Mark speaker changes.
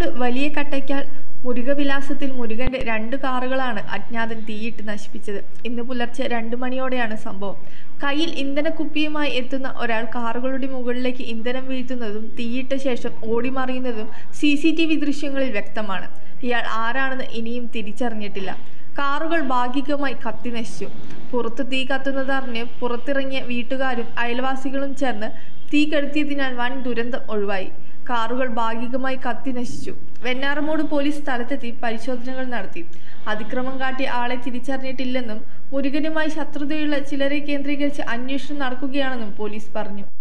Speaker 1: വെഞ്ഞാറമൂട് വലിയ കട്ടയ്ക്കാൽ മുരുകവിലാസത്തിൽ മുരുകന്റെ രണ്ട് കാറുകളാണ് അജ്ഞാതൻ തീയിട്ട് നശിപ്പിച്ചത് ഇന്ന് പുലർച്ചെ രണ്ട് മണിയോടെയാണ് സംഭവം കയ്യിൽ ഇന്ധനക്കുപ്പിയുമായി എത്തുന്ന ഒരാൾ കാറുകളുടെ മുകളിലേക്ക് ഇന്ധനം വീഴ്ത്തുന്നതും തീയിട്ട ശേഷം ഓടിമറിയുന്നതും സി സി ടി വി ദൃശ്യങ്ങളിൽ വ്യക്തമാണ് ഇയാൾ ആരാണെന്ന് ഇനിയും തിരിച്ചറിഞ്ഞിട്ടില്ല കാറുകൾ ഭാഗികമായി കത്തി നശിച്ചു പുറത്ത് തീ കത്തുന്നതറിഞ്ഞ് പുറത്തിറങ്ങിയ വീട്ടുകാരും അയൽവാസികളും ചേർന്ന് തീ കെടുത്തിയതിനാൽ വൻ ദുരന്തം ഒഴിവായി കാറുകൾ ഭാഗികമായി കത്തി നശിച്ചു വെഞ്ഞാറമൂട് പോലീസ് സ്ഥലത്തെത്തി പരിശോധനകൾ നടത്തി അതിക്രമം കാട്ടിയ ആളെ തിരിച്ചറിഞ്ഞിട്ടില്ലെന്നും മുരുകനുമായി ശത്രുതയുള്ള ചിലരെ കേന്ദ്രീകരിച്ച് അന്വേഷണം നടക്കുകയാണെന്നും പോലീസ് പറഞ്ഞു